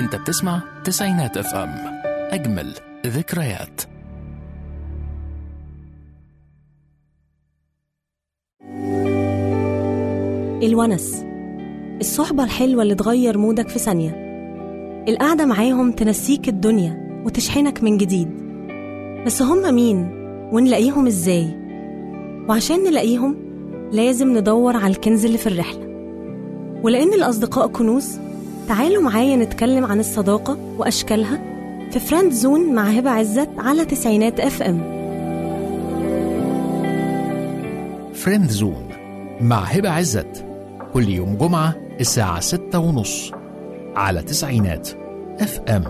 انت بتسمع تسعينات اف ام اجمل ذكريات الونس الصحبة الحلوة اللي تغير مودك في ثانية القعدة معاهم تنسيك الدنيا وتشحنك من جديد بس هم مين ونلاقيهم ازاي وعشان نلاقيهم لازم ندور على الكنز اللي في الرحلة ولأن الأصدقاء كنوز تعالوا معايا نتكلم عن الصداقة وأشكالها في فريند زون مع هبة عزت على تسعينات اف ام فريند زون مع هبة عزت كل يوم جمعة الساعة ستة ونص على تسعينات اف ام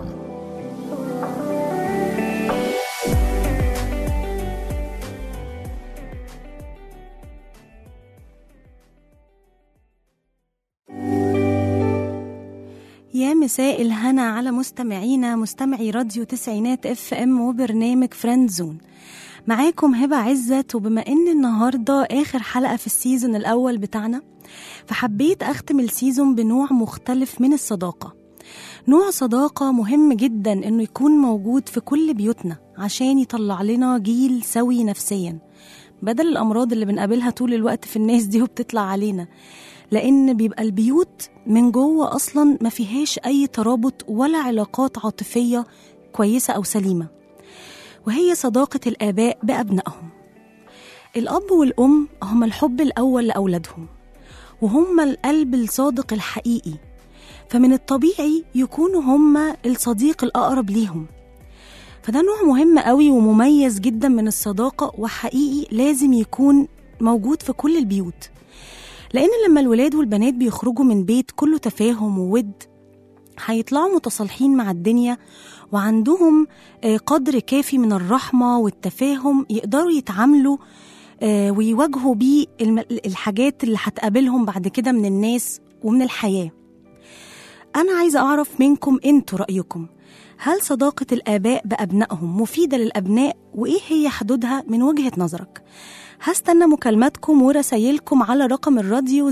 يا مساء الهنا على مستمعينا مستمعي راديو تسعينات اف ام وبرنامج فريند زون معاكم هبة عزت وبما ان النهاردة اخر حلقة في السيزون الاول بتاعنا فحبيت اختم السيزون بنوع مختلف من الصداقة نوع صداقة مهم جدا انه يكون موجود في كل بيوتنا عشان يطلع لنا جيل سوي نفسيا بدل الامراض اللي بنقابلها طول الوقت في الناس دي وبتطلع علينا لان بيبقى البيوت من جوه اصلا ما فيهاش اي ترابط ولا علاقات عاطفيه كويسه او سليمه وهي صداقه الاباء بابنائهم الاب والام هما الحب الاول لاولادهم وهما القلب الصادق الحقيقي فمن الطبيعي يكونوا هما الصديق الاقرب ليهم فده نوع مهم قوي ومميز جدا من الصداقه وحقيقي لازم يكون موجود في كل البيوت لأن لما الولاد والبنات بيخرجوا من بيت كله تفاهم وود هيطلعوا متصالحين مع الدنيا وعندهم آه، قدر كافي من الرحمة والتفاهم يقدروا يتعاملوا آه، ويواجهوا بيه الم- الحاجات اللي هتقابلهم بعد كده من الناس ومن الحياة أنا عايزة أعرف منكم أنتوا رأيكم هل صداقة الآباء بأبنائهم مفيدة للأبناء وإيه هي حدودها من وجهة نظرك؟ هستنى مكالماتكم ورسايلكم على رقم الراديو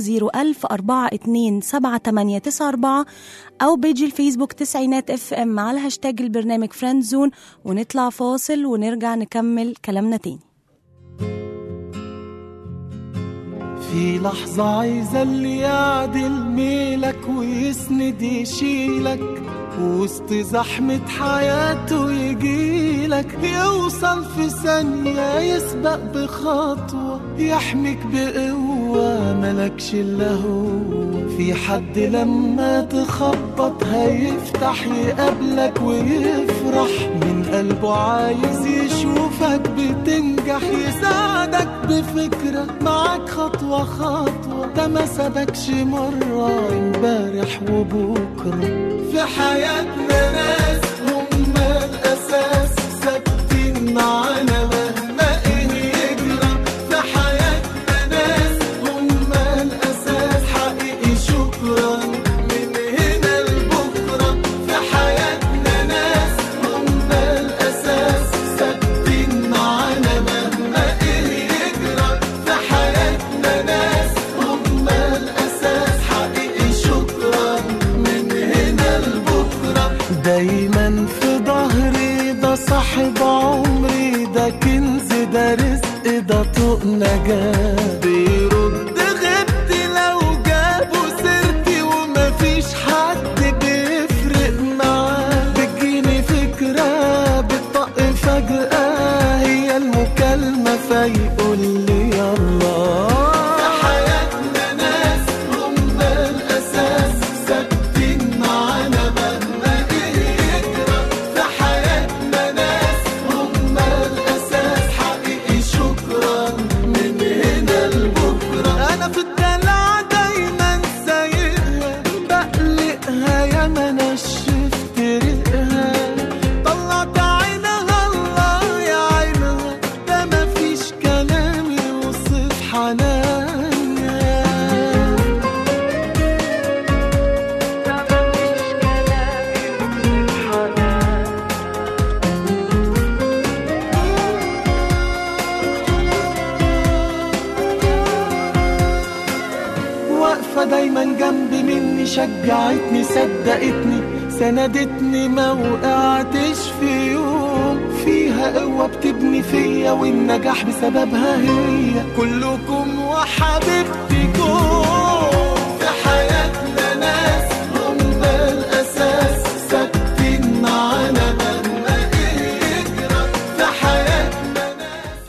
010427894 أو بيج الفيسبوك تسعينات اف ام على هاشتاج البرنامج فريند زون ونطلع فاصل ونرجع نكمل كلامنا تاني في لحظة عايزة اللي يعدل ميلك ويسند يشيلك وسط زحمة حياته يجيلك يوصل في ثانية يسبق بخطوة يحميك بقوة ملكش إلا هو في حد لما تخبط هيفتح يقابلك ويفرح من قلبه عايز يشوفك بتنجح يساعدك بفكرة معاك خطوة خطوة ده ما سابكش مرة امبارح وبكرة في حياتنا ناس هم الأساس ثابتين معانا مهما إيه يجرى في حياتنا ناس هم الأساس حقيقي شكرا من هنا لبكرة في حياتنا ناس هم الأساس ثابتين معانا مهما إيه يجرى في حياتنا ناس هم الأساس حقيقي شكرا من هنا لبكرة دايما في ظهري ده صاحب عمري ده كنز ده رزق ده طوق نجاة بيرد غبتي لو جابوا سيرتي ومفيش حد بيفرق معاه بتجيني فكرة بتطق فجأة هي المكالمة فيقول لي يلا في حياتنا ناس هم الأساس ثابتين معانا مهما إيه يجرى في حياتنا ناس هم الأساس حقيقي شكرا من هنا لبكرة أنا في الدلع دايما سايقها بقلقها يا ما نشفت ريقها طلعت عينها الله يا عينها ده مفيش كلام يوصف حنانها واقفة دايما جنب مني شجعتني صدقتني سندتني ما وقعتش في يوم فيها قوة بتبني فيا والنجاح بسببها هي كلكم وحبيبتكم في حياتنا ناس هم الأساس ثابتين معانا مهما يجرى في حياتنا ناس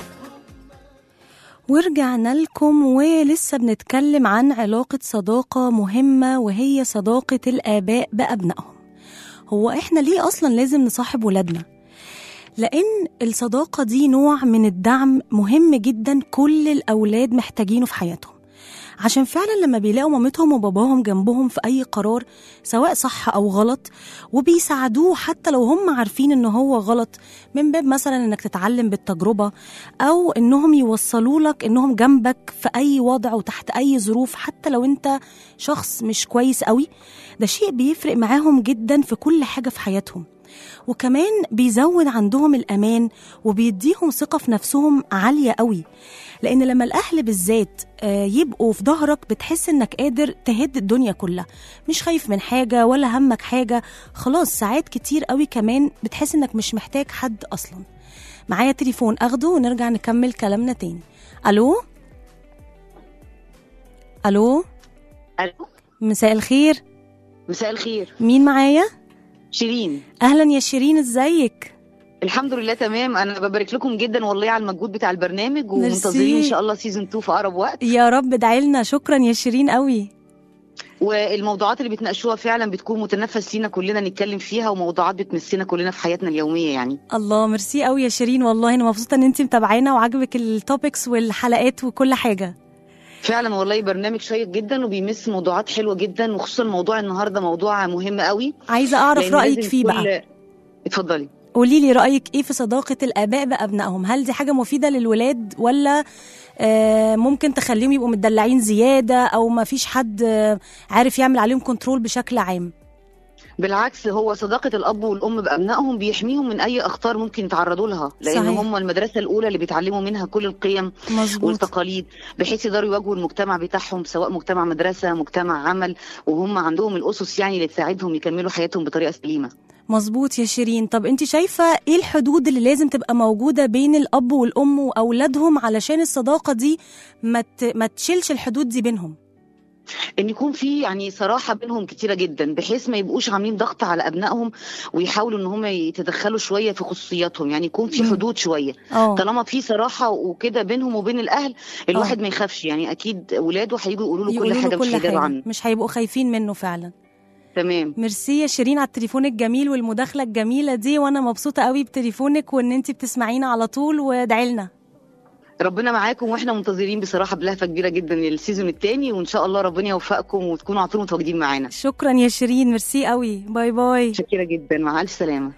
ورجعنا لكم ولسه بنتكلم عن علاقة صداقة مهمة وهي صداقة الآباء بأبنائهم هو إحنا ليه أصلا لازم نصاحب ولادنا؟ لأن الصداقة دي نوع من الدعم مهم جدا كل الأولاد محتاجينه في حياتهم عشان فعلا لما بيلاقوا مامتهم وباباهم جنبهم في أي قرار سواء صح أو غلط وبيساعدوه حتى لو هم عارفين إن هو غلط من باب مثلا إنك تتعلم بالتجربة أو إنهم يوصلوا لك إنهم جنبك في أي وضع وتحت أي ظروف حتى لو أنت شخص مش كويس قوي ده شيء بيفرق معاهم جدا في كل حاجة في حياتهم وكمان بيزود عندهم الأمان وبيديهم ثقة في نفسهم عالية قوي لأن لما الأهل بالذات آه، يبقوا في ظهرك بتحس إنك قادر تهد الدنيا كلها مش خايف من حاجة ولا همك حاجة خلاص ساعات كتير قوي كمان بتحس إنك مش محتاج حد أصلا معايا تليفون أخده ونرجع نكمل كلامنا تاني ألو ألو الو مساء الخير مساء الخير مين معايا شيرين أهلا يا شيرين ازيك الحمد لله تمام انا ببارك لكم جدا والله على المجهود بتاع البرنامج ميرسي. ومنتظرين ان شاء الله سيزون 2 في اقرب وقت يا رب ادعي لنا شكرا يا شيرين قوي والموضوعات اللي بتناقشوها فعلا بتكون متنفس لينا كلنا نتكلم فيها وموضوعات بتمسنا كلنا في حياتنا اليوميه يعني الله ميرسي قوي يا شيرين والله انا مبسوطه ان انت متابعانا وعاجبك التوبكس والحلقات وكل حاجه فعلا والله برنامج شيق جدا وبيمس موضوعات حلوه جدا وخصوصا موضوع النهارده موضوع مهم قوي عايزه اعرف لأن رايك لازم فيه كل- بقى اتفضلي قولي لي رايك ايه في صداقه الاباء بابنائهم هل دي حاجه مفيده للولاد ولا آه، ممكن تخليهم يبقوا متدلعين زياده او ما فيش حد آه، عارف يعمل عليهم كنترول بشكل عام بالعكس هو صداقة الأب والأم بأبنائهم بيحميهم من أي أخطار ممكن يتعرضوا لها لأن صحيح. هم المدرسة الأولى اللي بيتعلموا منها كل القيم مظبوط والتقاليد بحيث يقدروا يواجهوا المجتمع بتاعهم سواء مجتمع مدرسة مجتمع عمل وهم عندهم الأسس يعني اللي تساعدهم يكملوا حياتهم بطريقة سليمة مظبوط يا شيرين طب انت شايفه ايه الحدود اللي لازم تبقى موجوده بين الاب والام واولادهم علشان الصداقه دي ما ت- ما تشيلش الحدود دي بينهم ان يكون في يعني صراحه بينهم كتيره جدا بحيث ما يبقوش عاملين ضغط على ابنائهم ويحاولوا ان هم يتدخلوا شويه في خصوصياتهم يعني يكون في مم. حدود شويه اه طالما في صراحه وكده بينهم وبين الاهل الواحد ما يخافش يعني اكيد ولاده هيجوا يقولوا له كل يقولوا له حاجه مش كل هيداروا حاجه عنه مش هيبقوا خايفين منه فعلا تمام ميرسي يا شيرين على التليفون الجميل والمداخله الجميله دي وانا مبسوطه قوي بتليفونك وان انت بتسمعينا على طول وادعي لنا ربنا معاكم واحنا منتظرين بصراحه بلهفه كبيره جدا السيزون الثاني وان شاء الله ربنا يوفقكم وتكونوا على طول متواجدين معانا شكرا يا شيرين ميرسي قوي باي باي شكرا جدا مع الف سلامه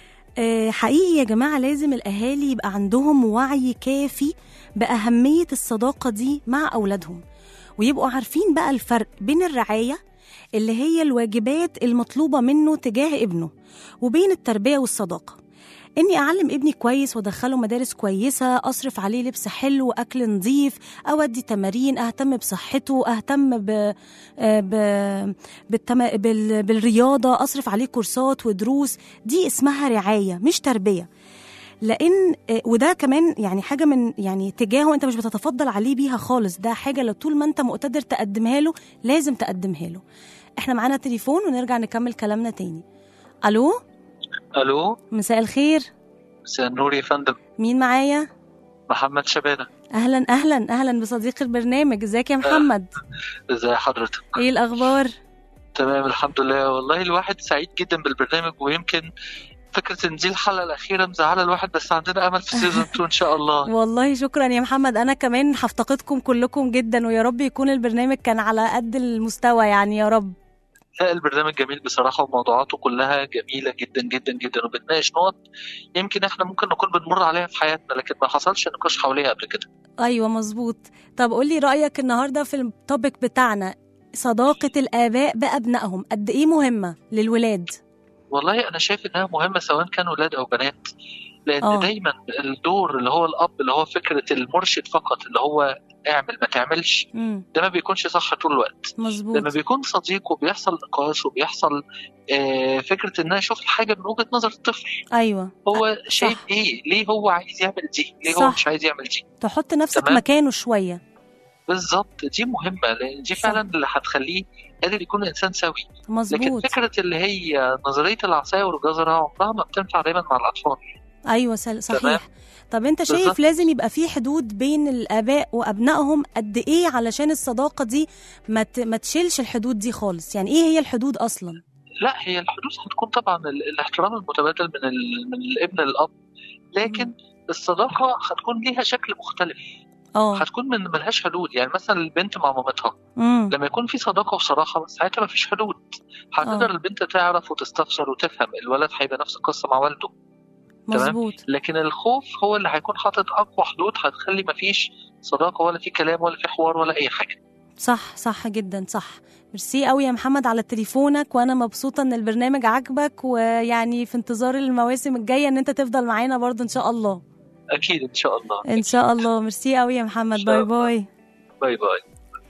آه، حقيقي يا جماعة لازم الأهالي يبقى عندهم وعي كافي بأهمية الصداقة دي مع أولادهم ويبقوا عارفين بقى الفرق بين الرعاية اللي هي الواجبات المطلوبة منه تجاه ابنه وبين التربية والصداقة إني أعلم ابني كويس وأدخله مدارس كويسة أصرف عليه لبس حلو أكل نظيف أودي تمارين أهتم بصحته أهتم ب... آه، ب... بالتم... بال... بالرياضة أصرف عليه كورسات ودروس دي اسمها رعاية مش تربية لان آه، وده كمان يعني حاجه من يعني تجاهه انت مش بتتفضل عليه بيها خالص ده حاجه لو طول ما انت مقتدر تقدمها له لازم تقدمها له احنا معانا تليفون ونرجع نكمل كلامنا تاني الو الو مساء الخير مساء النور يا فندم مين معايا محمد شبانه اهلا اهلا اهلا بصديق البرنامج ازيك يا محمد ازي حضرتك ايه الاخبار تمام الحمد لله والله الواحد سعيد جدا بالبرنامج ويمكن فكرة ان دي الحلقة الأخيرة مزعلة الواحد بس عندنا أمل في سيزون 2 إن شاء الله والله شكرا يا محمد انا كمان هفتقدكم كلكم جدا ويا رب يكون البرنامج كان على قد المستوى يعني يا رب لا البرنامج جميل بصراحة وموضوعاته كلها جميلة جدا جدا جدا وبتناقش نقط يمكن احنا ممكن نكون بنمر عليها في حياتنا لكن ما حصلش نقاش حواليها قبل كده ايوه مظبوط طب قولي رايك النهارده في التوبيك بتاعنا صداقه الاباء بابنائهم قد ايه مهمه للولاد والله أنا شايف إنها مهمة سواء كانوا ولاد أو بنات لان آه. دايما الدور اللي هو الاب اللي هو فكره المرشد فقط اللي هو اعمل ما تعملش مم. ده ما بيكونش صح طول الوقت لما مظبوط بيكون صديق وبيحصل نقاش وبيحصل آه فكره ان انا اشوف الحاجه من وجهه نظر الطفل ايوه هو صح. شايف ايه ليه هو عايز يعمل دي ليه هو صح. مش عايز يعمل دي تحط نفسك تمام. مكانه شويه بالظبط دي مهمه لان دي صح. فعلا اللي هتخليه قادر يكون انسان سوي لكن مظبوط فكره اللي هي نظريه العصايه والجزره عمرها ما بتنفع دايما مع الاطفال ايوه سل- تمام. صحيح طب انت شايف بالظبط. لازم يبقى في حدود بين الاباء وابنائهم قد ايه علشان الصداقه دي ما ت- ما تشيلش الحدود دي خالص يعني ايه هي الحدود اصلا لا هي الحدود هتكون طبعا ال- الاحترام المتبادل من ال... من الابن للاب لكن الصداقه هتكون ليها شكل مختلف اه هتكون من ملهاش حدود يعني مثلا البنت مع مامتها امم لما يكون في صداقه وصراحه ساعتها مفيش حدود هتقدر آه. البنت تعرف وتستفسر وتفهم الولد هيبقى نفس القصه مع والده تمام. مظبوط لكن الخوف هو اللي هيكون حاطط اقوى حدود هتخلي مفيش صداقه ولا في كلام ولا في حوار ولا اي حاجه صح صح جدا صح ميرسي قوي يا محمد على تليفونك وانا مبسوطه ان البرنامج عجبك ويعني في انتظار المواسم الجايه ان انت تفضل معانا برضو ان شاء الله اكيد ان شاء الله ان شاء الله ميرسي قوي يا محمد إن باي شاء الله. باي باي باي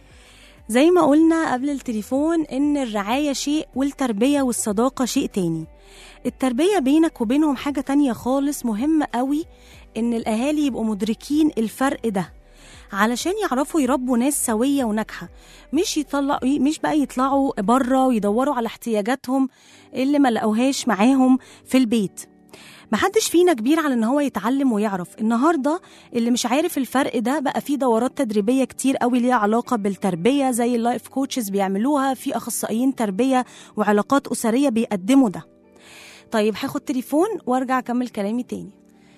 زي ما قلنا قبل التليفون ان الرعاية شيء والتربية والصداقة شيء تاني التربية بينك وبينهم حاجة تانية خالص مهم قوي ان الاهالي يبقوا مدركين الفرق ده علشان يعرفوا يربوا ناس سوية وناجحة مش يطلعوا مش بقى يطلعوا بره ويدوروا على احتياجاتهم اللي ما لقوهاش معاهم في البيت محدش فينا كبير على ان هو يتعلم ويعرف النهارده اللي مش عارف الفرق ده بقى في دورات تدريبيه كتير قوي ليها علاقه بالتربيه زي اللايف كوتشز بيعملوها في اخصائيين تربيه وعلاقات اسريه بيقدموا ده طيب هاخد تليفون وارجع اكمل كلامي تاني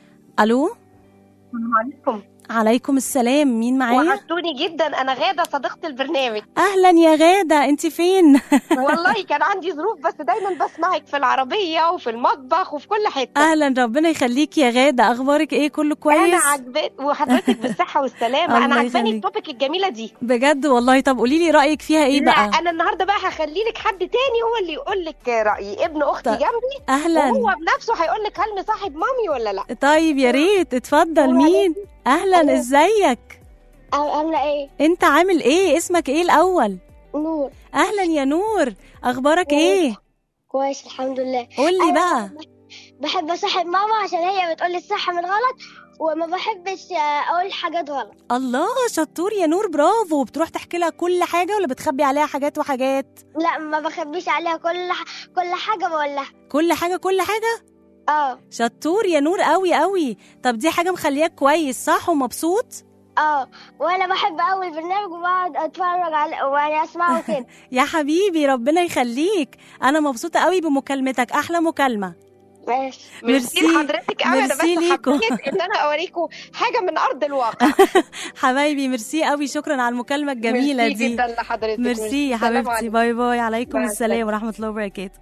الو السلام عليكم عليكم السلام مين معايا وحشتوني جدا انا غاده صديقه البرنامج اهلا يا غاده انت فين والله كان عندي ظروف بس دايما بسمعك في العربيه وفي المطبخ وفي كل حته اهلا ربنا يخليكي يا غاده اخبارك ايه كله انا كويس عجبت وحضرتك بالصحه والسلامه الله انا عجباني يخليك. التوبيك الجميله دي بجد والله طب قولي لي رايك فيها ايه لا بقى انا النهارده بقى هخلي لك حد تاني هو اللي يقول لك رايي ابن اختي طيب. جنبي اهلا وهو بنفسه هيقول لك هل مصاحب مامي ولا لا طيب يا ريت اتفضل هو مين اهلا ألو. ازيك عامله ايه انت عامل ايه اسمك ايه الاول نور اهلا يا نور اخبارك ايه كويس الحمد لله قول لي بقى بحب اصاحب ماما عشان هي بتقول لي الصح من غلط وما بحبش اقول حاجات غلط الله شطور يا نور برافو بتروح تحكي لها كل حاجه ولا بتخبي عليها حاجات وحاجات لا ما بخبيش عليها كل كل حاجه بقول لها كل حاجه كل حاجه اه شطور يا نور قوي قوي طب دي حاجه مخلياك كويس صح ومبسوط اه وانا بحب قوي البرنامج وبقعد اتفرج عليه ويعني اسمعه كده يا حبيبي ربنا يخليك انا مبسوطه قوي بمكالمتك احلى مكالمه ماشي ميرسي. لحضرتك قوي انا ميرسي بس ليكوا. حبيت ان انا اوريكم حاجه من ارض الواقع حبايبي ميرسي قوي شكرا على المكالمه الجميله ميرسي دي جدا لحضرتك ميرسي يا سلام حبيبتي عليكم. باي باي عليكم مع السلام السلامة. ورحمه الله وبركاته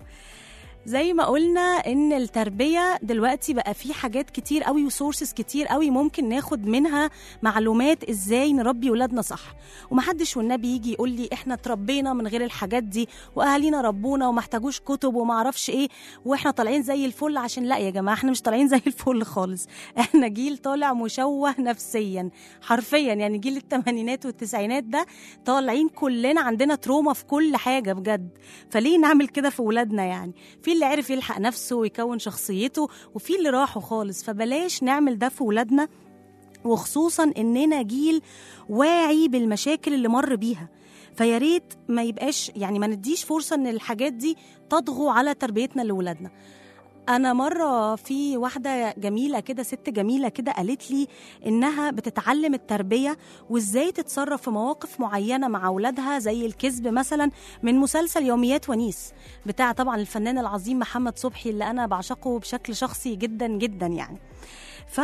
زي ما قلنا ان التربيه دلوقتي بقى في حاجات كتير قوي وسورسز كتير قوي ممكن ناخد منها معلومات ازاي نربي ولادنا صح ومحدش والنبي يجي يقول لي احنا اتربينا من غير الحاجات دي واهالينا ربونا وما احتاجوش كتب وما اعرفش ايه واحنا طالعين زي الفل عشان لا يا جماعه احنا مش طالعين زي الفل خالص احنا جيل طالع مشوه نفسيا حرفيا يعني جيل الثمانينات والتسعينات ده طالعين كلنا عندنا تروما في كل حاجه بجد فليه نعمل كده في ولادنا يعني في اللي عرف يلحق نفسه ويكون شخصيته وفي اللي راحوا خالص فبلاش نعمل ده في ولادنا وخصوصا اننا جيل واعي بالمشاكل اللي مر بيها فيا ريت ما يبقاش يعني ما نديش فرصه ان الحاجات دي تطغو على تربيتنا لاولادنا انا مره في واحده جميله كده ست جميله كده قالت لي انها بتتعلم التربيه وازاي تتصرف في مواقف معينه مع اولادها زي الكذب مثلا من مسلسل يوميات ونيس بتاع طبعا الفنان العظيم محمد صبحي اللي انا بعشقه بشكل شخصي جدا جدا يعني ف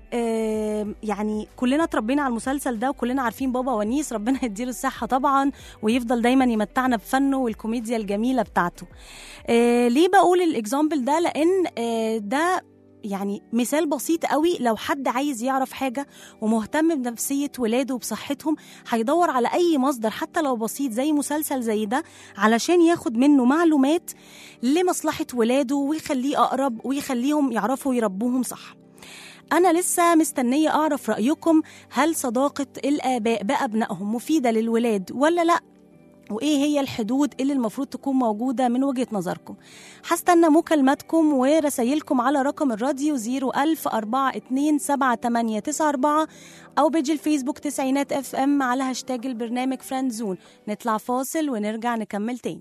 آم، يعني كلنا اتربينا على المسلسل ده وكلنا عارفين بابا ونيس ربنا يديله الصحة طبعا ويفضل دايما يمتعنا بفنه والكوميديا الجميلة بتاعته آه ليه بقول الاكزامبل ده لان آه ده يعني مثال بسيط قوي لو حد عايز يعرف حاجة ومهتم بنفسية ولاده وبصحتهم هيدور على أي مصدر حتى لو بسيط زي مسلسل زي ده علشان ياخد منه معلومات لمصلحة ولاده ويخليه أقرب ويخليهم يعرفوا يربوهم صح أنا لسه مستنية أعرف رأيكم هل صداقة الآباء بأبنائهم مفيدة للولاد ولا لأ وايه هي الحدود اللي المفروض تكون موجوده من وجهه نظركم هستنى مكالماتكم ورسايلكم على رقم الراديو 01000 427 او بيج الفيسبوك تسعينات اف ام على هاشتاج البرنامج فريند زون نطلع فاصل ونرجع نكمل تاني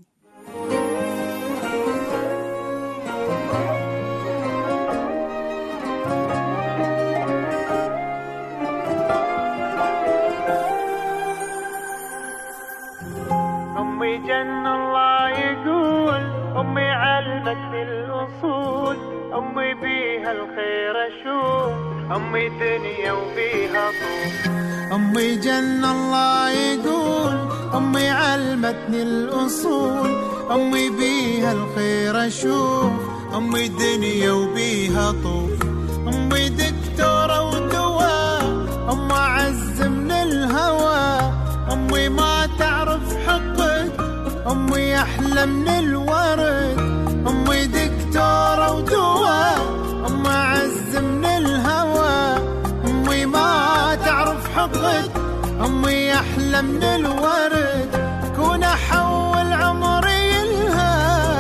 أمي جن الله يقول أمي علمتني الأصول أمي بيها الخير أشوف أمي دنيا وبيها طول أمي جن الله يقول أمي علمتني الأصول أمي بيها الخير أشوف أمي دنيا وبيها طوف أمي دكتورة ودواء أم عز من الهوى أمي ما تعرف حقك أمي أحلى من الورد أمي دكتورة ودواء أم عز من الهوى أمي ما تعرف حقك أمي أحلى من الورد كون أحول عمري لها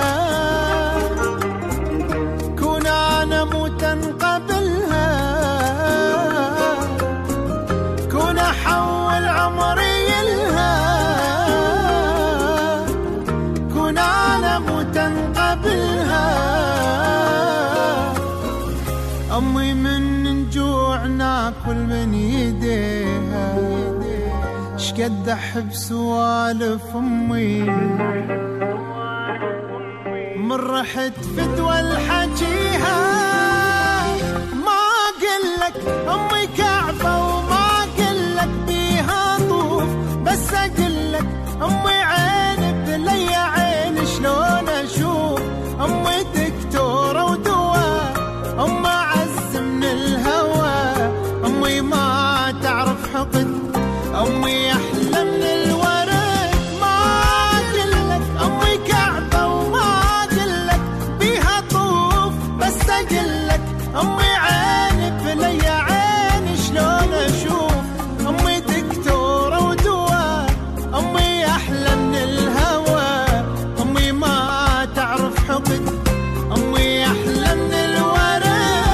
كون أنا موتا قبلها كون أحول عمري لها كون أنا موتا قبلها أمي من جوع ناكل من يديها شقد أحب سوالف أمي من رحت فدوى الحجيها ما أقلك أمي كعبة وما أقلك بيها طوف بس أقلك أمي عين بلي عين شلون أشوف أمي دكتورة ودواء أم عز من الهوى أمي ما تعرف حقد أمي أحلى من الورد ما أقلك أمي كعبة وما أقلك بيها طوف بس أقلك أمي عين بلي عين شلون أشوف أمي دكتورة ودواء أمي أحلى من الهوى أمي ما تعرف حقد أمي أحلى من الورد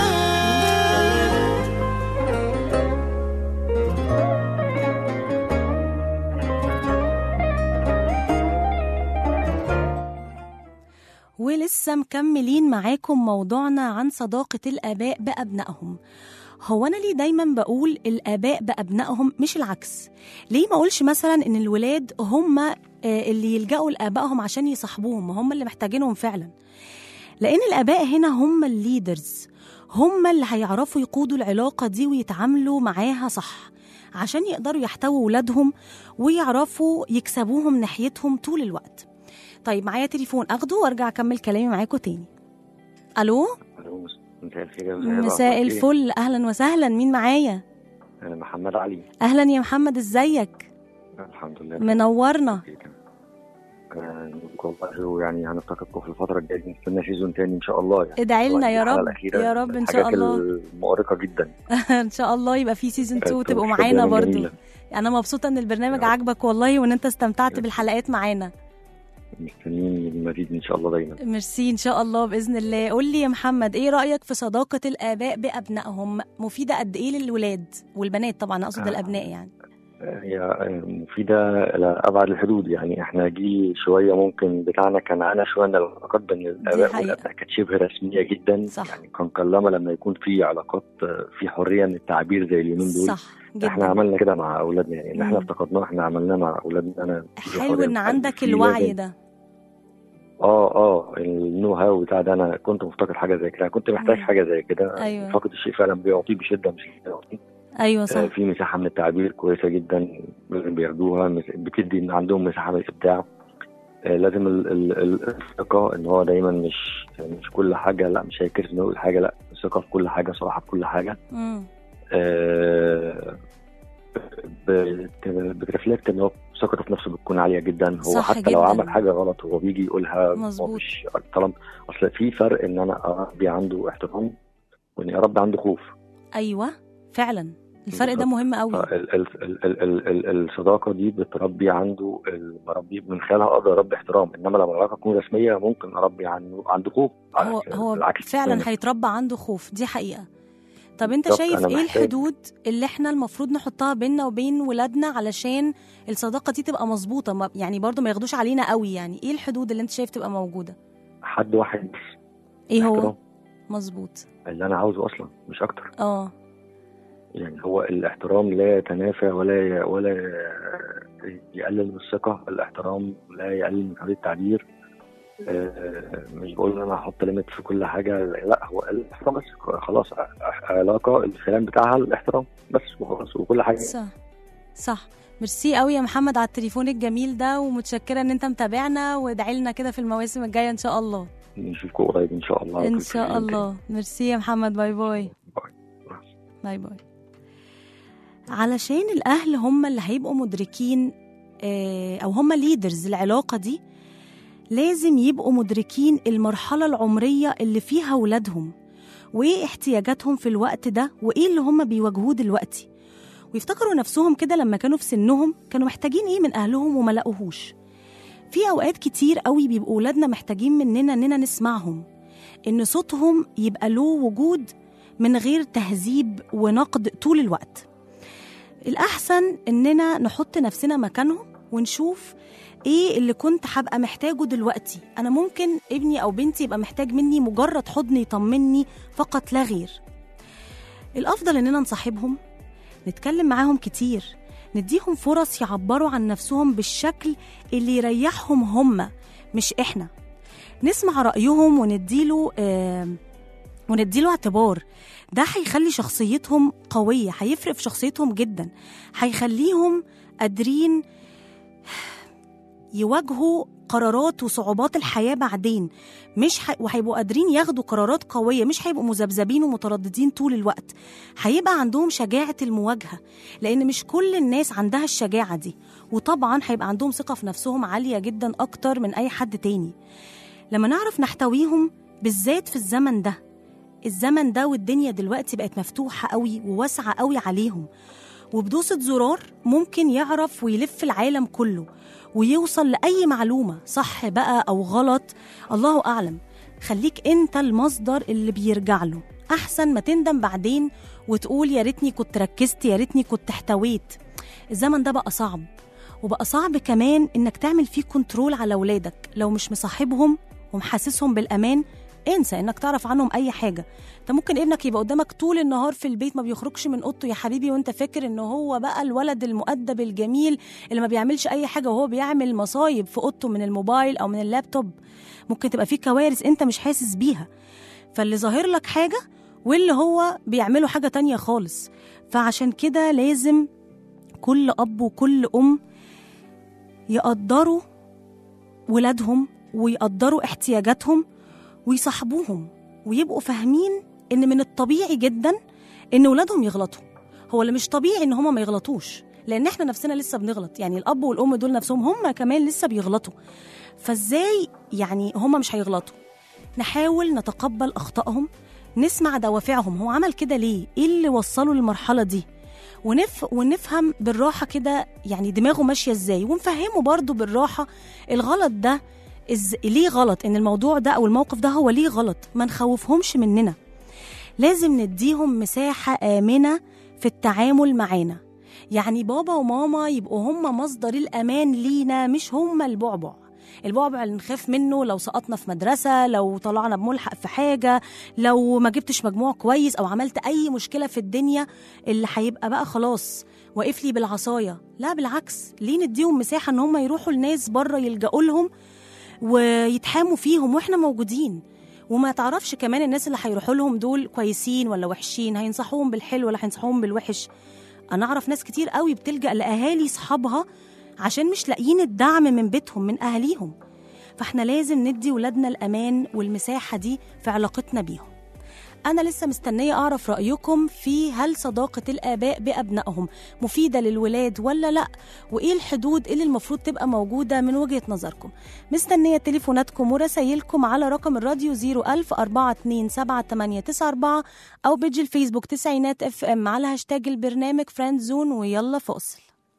ولسه مكملين معاكم موضوعنا عن صداقة الآباء بأبنائهم هو أنا ليه دايما بقول الآباء بأبنائهم مش العكس ليه ما أقولش مثلا إن الولاد هم آه، اللي يلجأوا لآبائهم عشان يصاحبوهم هم اللي محتاجينهم فعلا لأن الآباء هنا هم الليدرز هم اللي هيعرفوا يقودوا العلاقة دي ويتعاملوا معاها صح عشان يقدروا يحتووا ولادهم ويعرفوا يكسبوهم ناحيتهم طول الوقت طيب معايا تليفون اخده وارجع اكمل كلامي معاكم تاني الو ألو، مساء الخير يا أستاذ هبة، مساء أخبارك إيه؟ الفل اهلا وسهلا مين معايا أنا محمد علي اهلا يا محمد ازيك الحمد لله منورنا آه، والله يعني هنفتقدكم في الفترة الجاية نستنى سيزون تاني إن شاء الله يعني ادعي لنا يا الحلقة رب الأخيرة يا رب ان شاء الحاجات الله المؤرقة جدا ان شاء الله يبقى في سيزون 2 كانت وتبقوا مشكلة معانا دايماً برضو جميلة. انا مبسوطه ان البرنامج يا رب. عاجبك والله وان انت استمتعت يا رب. بالحلقات معانا مستنيين المزيد إن شاء الله دايما ميرسي ان شاء الله باذن الله قول لي يا محمد ايه رايك في صداقه الاباء بابنائهم مفيده قد ايه للولاد والبنات طبعا اقصد آه. الابناء يعني هي مفيدة إلى أبعد الحدود يعني إحنا جيل شوية ممكن بتاعنا كان أنا شوية إن العلاقات بين الآباء حقيقة. والأبناء كانت شبه رسمية جدا صح. يعني كان قلما لما يكون في علاقات في حرية من التعبير زي اليومين دول صح احنا جدا عملنا كده مع اولادنا يعني اللي احنا مم. افتقدناه احنا عملناه مع اولادنا انا في حلو حرية ان في عندك في الوعي لازم- ده اه اه النو هاو بتاع ده انا كنت مفتقد حاجه زي كده كنت محتاج مم. حاجه زي كده أيوة. فاقد الشيء فعلا بيعطيه بشده مش بيعطيه ايوه آه صح في مساحه من التعبير كويسه جدا لازم بياخدوها مس- بتدي ان عندهم مساحه من الابداع آه لازم ال- ال- ال- الثقه ان هو دايما مش مش كل حاجه لا مش هيكسف انه يقول حاجه لا الثقه في كل حاجه صراحه في كل حاجه مم. آه، بت- بترفلكت ان هو ثقته في نفسه بتكون عاليه جدا هو صح حتى لو جداً. عمل حاجه غلط هو بيجي يقولها هو مظبوط. مش طالما اصل في فرق ان انا اربي عنده احترام واني اربي عنده خوف ايوه فعلا الفرق ده بالظبط. مهم قوي ال- ال- ال- ال- ال- ال- الصداقه دي بتربي عنده المربي من خلالها اقدر اربي احترام انما لما العلاقه تكون رسميه ممكن اربي عنده عنده خوف هو هو بالعكس فعلا تماماً. هيتربى عنده خوف دي حقيقه طب انت بالظبط، شايف أنا ايه محتاج- الحدود اللي احنا المفروض نحطها بيننا وبين ولادنا علشان الصداقه دي تبقى مظبوطه ما- يعني برضو ما ياخدوش علينا قوي يعني ايه الحدود اللي انت شايف تبقى موجوده حد واحد بس ايه هو احترام مظبوط اللي انا عاوزه اصلا مش اكتر اه يعني هو الاحترام لا يتنافى ولا ي- ولا يقلل من الثقه الاحترام لا يقلل من حريه التعبير آه، مش بقول ان انا هحط ليميت في كل حاجه لا هو الاحترام بس خلاص ع- علاقه الكلام بتاعها الاحترام بس وخلاص وكل حاجه صح صح ميرسي قوي يا محمد على التليفون الجميل ده ومتشكره ان انت متابعنا وادعي لنا كده في المواسم الجايه ان شاء الله نشوفكم قريب ان شاء الله ان في شاء الفيديو الله ميرسي يا محمد باي باي باي. باي باي علشان الاهل هم اللي هيبقوا مدركين آه، او هم ليدرز العلاقه دي لازم يبقوا مدركين المرحله العمريه اللي فيها ولادهم وايه احتياجاتهم في الوقت ده وايه اللي هم بيواجهوه دلوقتي ويفتكروا نفسهم كده لما كانوا في سنهم كانوا محتاجين ايه من اهلهم وما لقوهوش في اوقات كتير قوي بيبقوا ولادنا محتاجين مننا اننا نسمعهم ان صوتهم يبقى له وجود من غير تهذيب ونقد طول الوقت الأحسن إننا نحط نفسنا مكانهم ونشوف إيه اللي كنت هبقى محتاجه دلوقتي أنا ممكن ابني أو بنتي يبقى محتاج مني مجرد حضن يطمني فقط لا غير الأفضل إننا نصاحبهم نتكلم معاهم كتير نديهم فرص يعبروا عن نفسهم بالشكل اللي يريحهم هم مش إحنا نسمع رأيهم ونديله آه ونديله اعتبار ده هيخلي شخصيتهم قوية هيفرق في شخصيتهم جدا هيخليهم قادرين يواجهوا قرارات وصعوبات الحياة بعدين مش ح... وهيبقوا قادرين ياخدوا قرارات قوية مش هيبقوا مذبذبين ومترددين طول الوقت هيبقى عندهم شجاعة المواجهة لأن مش كل الناس عندها الشجاعة دي وطبعا هيبقى عندهم ثقة في نفسهم عالية جدا أكتر من أي حد تاني لما نعرف نحتويهم بالذات في الزمن ده الزمن ده والدنيا دلوقتي بقت مفتوحة قوي وواسعة قوي عليهم وبدوسة زرار ممكن يعرف ويلف العالم كله ويوصل لأي معلومة صح بقى أو غلط الله أعلم خليك أنت المصدر اللي بيرجع له أحسن ما تندم بعدين وتقول يا ريتني كنت ركزت يا ريتني كنت احتويت الزمن ده بقى صعب وبقى صعب كمان إنك تعمل فيه كنترول على ولادك لو مش مصاحبهم ومحسسهم بالأمان انسى انك تعرف عنهم اي حاجه انت ممكن ابنك يبقى قدامك طول النهار في البيت ما بيخرجش من اوضته يا حبيبي وانت فاكر ان هو بقى الولد المؤدب الجميل اللي ما بيعملش اي حاجه وهو بيعمل مصايب في اوضته من الموبايل او من اللابتوب ممكن تبقى فيه كوارث انت مش حاسس بيها فاللي ظاهر لك حاجه واللي هو بيعمله حاجه تانية خالص فعشان كده لازم كل اب وكل ام يقدروا ولادهم ويقدروا احتياجاتهم ويصاحبوهم ويبقوا فاهمين ان من الطبيعي جدا ان ولادهم يغلطوا هو اللي مش طبيعي ان هما ما يغلطوش لان احنا نفسنا لسه بنغلط يعني الاب والام دول نفسهم هما كمان لسه بيغلطوا فازاي يعني هما مش هيغلطوا نحاول نتقبل اخطائهم نسمع دوافعهم هو عمل كده ليه ايه اللي وصله للمرحله دي ونف ونفهم بالراحه كده يعني دماغه ماشيه ازاي ونفهمه برضو بالراحه الغلط ده إز... ليه غلط ان الموضوع ده او الموقف ده هو ليه غلط ما نخوفهمش مننا لازم نديهم مساحة آمنة في التعامل معانا يعني بابا وماما يبقوا هم مصدر الأمان لينا مش هم البعبع البعبع اللي نخاف منه لو سقطنا في مدرسة لو طلعنا بملحق في حاجة لو ما جبتش مجموع كويس أو عملت أي مشكلة في الدنيا اللي هيبقى بقى خلاص واقف لي بالعصاية لا بالعكس ليه نديهم مساحة ان هم يروحوا لناس بره يلجأوا لهم ويتحاموا فيهم واحنا موجودين وما تعرفش كمان الناس اللي هيروحوا لهم دول كويسين ولا وحشين هينصحوهم بالحلو ولا هينصحوهم بالوحش انا اعرف ناس كتير قوي بتلجأ لاهالي صحابها عشان مش لاقيين الدعم من بيتهم من اهاليهم فاحنا لازم ندي ولادنا الامان والمساحه دي في علاقتنا بيهم أنا لسه مستنية أعرف رأيكم في هل صداقة الآباء بأبنائهم مفيدة للولاد ولا لأ وإيه الحدود اللي المفروض تبقى موجودة من وجهة نظركم مستنية تليفوناتكم ورسايلكم على رقم الراديو 01000 427 أو بيج الفيسبوك تسعينات اف ام على هاشتاج البرنامج فريند زون ويلا فاصل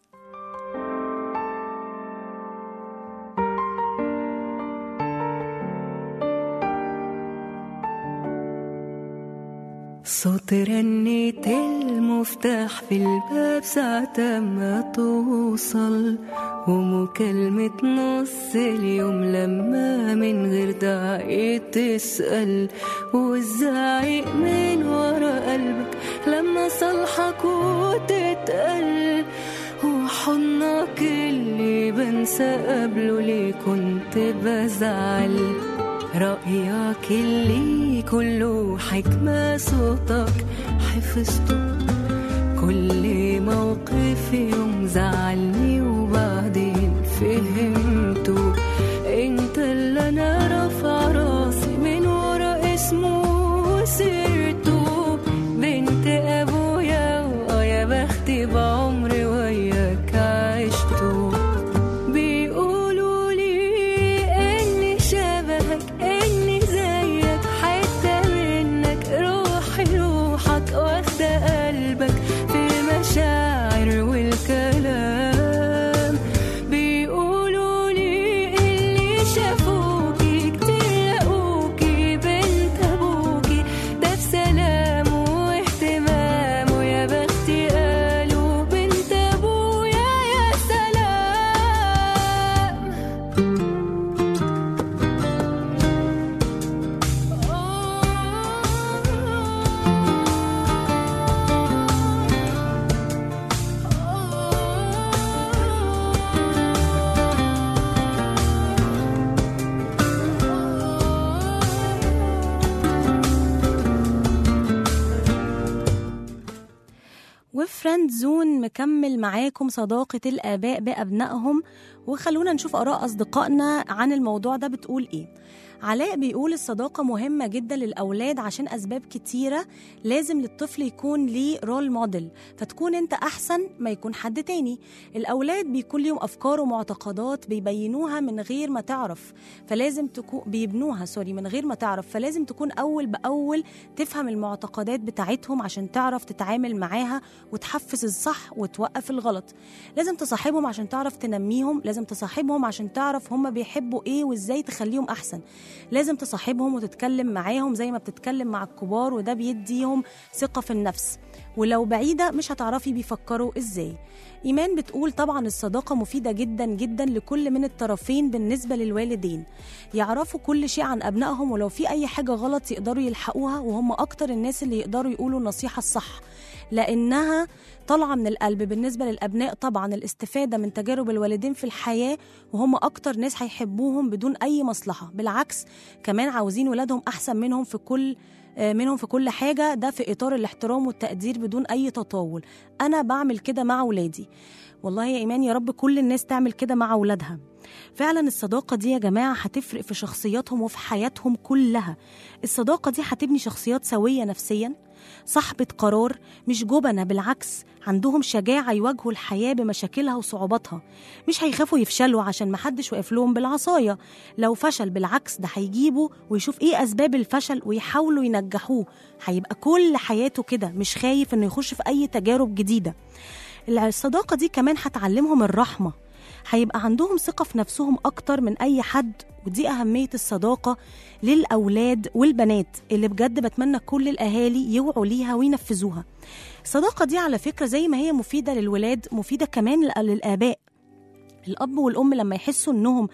صوت رنة المفتاح في الباب ساعة ما توصل ومكالمة نص اليوم لما من غير داعي تسأل والزعيق من ورا قلبك لما صالحك وتتقل وحضنك اللي بنسى قبله ليه كنت بزعل رأيك اللي كله حكمة صوتك حفظته كل موقف يوم زعلني وبعدين فهمته انت اللي انا رافع راسي من ورا اسمه وسيرته بنت ابويا ويا بختي بعمري وياك عشته بيقولوا لي اني شبهك اني زيك حتة منك روحي روحك واخدة قلبك في المشاعر والكلام بيقولوا لي اللي شافوكي كتير لقوكي بنت ابوكي ده بسلام واهتمام ويا بختي قالوا بنت ابويا يا سلام وفريند زون مكمل معاكم صداقة الآباء بأبنائهم وخلونا نشوف آراء أصدقائنا عن الموضوع ده بتقول إيه علاء بيقول الصداقة مهمة جدا للأولاد عشان أسباب كتيرة لازم للطفل يكون ليه رول موديل فتكون أنت أحسن ما يكون حد تاني الأولاد بيكون ليهم أفكار ومعتقدات بيبينوها من غير ما تعرف فلازم تكون بيبنوها سوري من غير ما تعرف فلازم تكون أول بأول تفهم المعتقدات بتاعتهم عشان تعرف تتعامل معاها وتحفز الصح وتوقف الغلط لازم تصاحبهم عشان تعرف تنميهم لازم تصاحبهم عشان تعرف هم بيحبوا ايه وازاي تخليهم احسن لازم تصاحبهم وتتكلم معاهم زي ما بتتكلم مع الكبار وده بيديهم ثقة في النفس ولو بعيدة مش هتعرفي بيفكروا ازاي إيمان بتقول طبعا الصداقة مفيدة جدا جدا لكل من الطرفين بالنسبة للوالدين يعرفوا كل شيء عن أبنائهم ولو في أي حاجة غلط يقدروا يلحقوها وهم أكتر الناس اللي يقدروا يقولوا النصيحة الصح لأنها طالعة من القلب بالنسبة للأبناء طبعا الاستفادة من تجارب الوالدين في الحياة وهم أكتر ناس هيحبوهم بدون أي مصلحة بالعكس كمان عاوزين ولادهم أحسن منهم في كل آه، منهم في كل حاجة ده في إطار الاحترام والتقدير بدون أي تطاول أنا بعمل كده مع ولادي والله يا إيمان يا رب كل الناس تعمل كده مع ولادها فعلا الصداقة دي يا جماعة هتفرق في شخصياتهم وفي حياتهم كلها الصداقة دي هتبني شخصيات سوية نفسيا صاحبة قرار مش جبنة بالعكس عندهم شجاعة يواجهوا الحياة بمشاكلها وصعوباتها مش هيخافوا يفشلوا عشان محدش واقف لهم بالعصاية لو فشل بالعكس ده هيجيبوا ويشوف ايه أسباب الفشل ويحاولوا ينجحوه هيبقى كل حياته كده مش خايف انه يخش في أي تجارب جديدة الصداقة دي كمان هتعلمهم الرحمة هيبقى عندهم ثقة في نفسهم أكتر من أي حد ودي أهمية الصداقة للأولاد والبنات اللي بجد بتمنى كل الأهالي يوعوا ليها وينفذوها الصداقة دي على فكرة زي ما هي مفيدة للولاد مفيدة كمان لل- للآباء الأب والأم لما يحسوا إنهم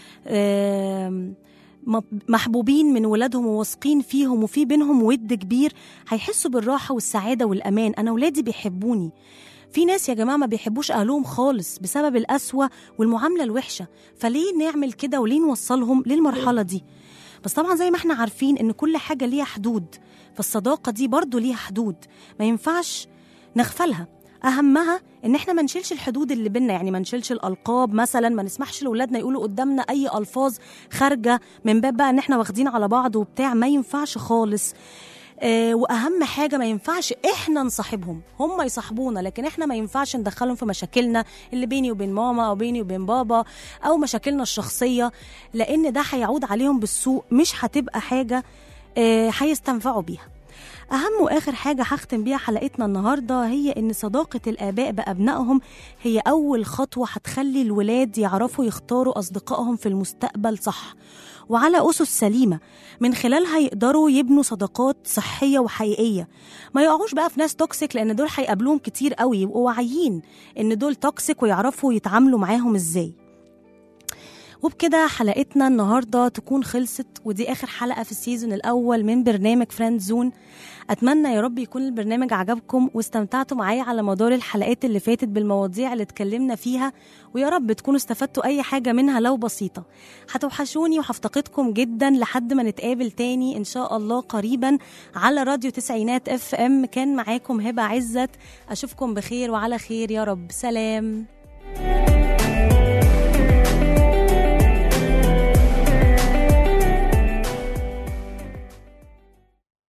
آم، م- محبوبين من ولادهم وواثقين فيهم وفي بينهم ود كبير هيحسوا بالراحة والسعادة والأمان أنا ولادي بيحبوني في ناس يا جماعة ما بيحبوش أهلهم خالص بسبب القسوة والمعاملة الوحشة فليه نعمل كده وليه نوصلهم للمرحلة دي بس طبعا زي ما احنا عارفين ان كل حاجة ليها حدود فالصداقة دي برضو ليها حدود ما ينفعش نغفلها اهمها ان احنا ما نشيلش الحدود اللي بينا يعني ما نشيلش الالقاب مثلا ما نسمحش لاولادنا يقولوا قدامنا اي الفاظ خارجه من باب بقى ان احنا واخدين على بعض وبتاع ما ينفعش خالص آه واهم حاجه ما ينفعش احنا نصاحبهم هم يصاحبونا لكن احنا ما ينفعش ندخلهم في مشاكلنا اللي بيني وبين ماما او بيني وبين بابا او مشاكلنا الشخصيه لان ده هيعود عليهم بالسوء مش هتبقى حاجه آه، هيستنفعوا بيها أهم وآخر حاجة هختم بيها حلقتنا النهاردة هي إن صداقة الآباء بأبنائهم هي أول خطوة هتخلي الولاد يعرفوا يختاروا أصدقائهم في المستقبل صح وعلى أسس سليمة من خلالها يقدروا يبنوا صداقات صحية وحقيقية ما يقعوش بقى في ناس توكسيك لأن دول هيقابلوهم كتير قوي يبقوا واعيين إن دول توكسيك ويعرفوا يتعاملوا معاهم إزاي وبكده حلقتنا النهارده تكون خلصت ودي اخر حلقه في السيزون الاول من برنامج فريند زون اتمنى يا رب يكون البرنامج عجبكم واستمتعتوا معايا على مدار الحلقات اللي فاتت بالمواضيع اللي اتكلمنا فيها ويا رب تكونوا استفدتوا اي حاجه منها لو بسيطه هتوحشوني وهفتقدكم جدا لحد ما نتقابل تاني ان شاء الله قريبا على راديو تسعينات اف ام كان معاكم هبه عزت اشوفكم بخير وعلى خير يا رب سلام